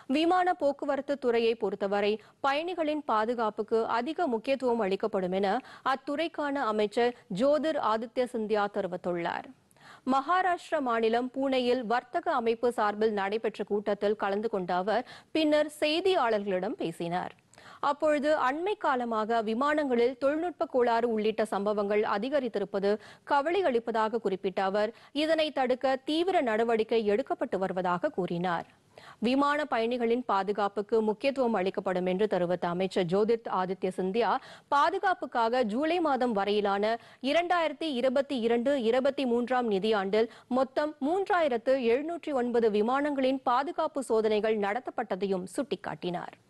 விமான போக்குவரத்து துறையை பொறுத்தவரை பயணிகளின் பாதுகாப்புக்கு அதிக முக்கியத்துவம் அளிக்கப்படும் என அத்துறைக்கான அமைச்சர் ஜோதிர் ஆதித்ய சிந்தியா தெரிவித்துள்ளார் மகாராஷ்டிர மாநிலம் பூனேயில் வர்த்தக அமைப்பு சார்பில் நடைபெற்ற கூட்டத்தில் கலந்து கொண்ட அவர் பின்னர் செய்தியாளர்களிடம் பேசினார் அப்பொழுது அண்மை காலமாக விமானங்களில் தொழில்நுட்ப கோளாறு உள்ளிட்ட சம்பவங்கள் அதிகரித்திருப்பது கவலை அளிப்பதாக குறிப்பிட்ட அவர் இதனை தடுக்க தீவிர நடவடிக்கை எடுக்கப்பட்டு வருவதாக கூறினார் விமான பயணிகளின் பாதுகாப்புக்கு முக்கியத்துவம் அளிக்கப்படும் என்று தெரிவித்த அமைச்சர் ஜோதித் ஆதித்ய சிந்தியா பாதுகாப்புக்காக ஜூலை மாதம் வரையிலான இரண்டாயிரத்தி இருபத்தி இரண்டு இருபத்தி மூன்றாம் நிதியாண்டில் மொத்தம் மூன்றாயிரத்து எழுநூற்றி ஒன்பது விமானங்களின் பாதுகாப்பு சோதனைகள் நடத்தப்பட்டதையும் சுட்டிக்காட்டினார்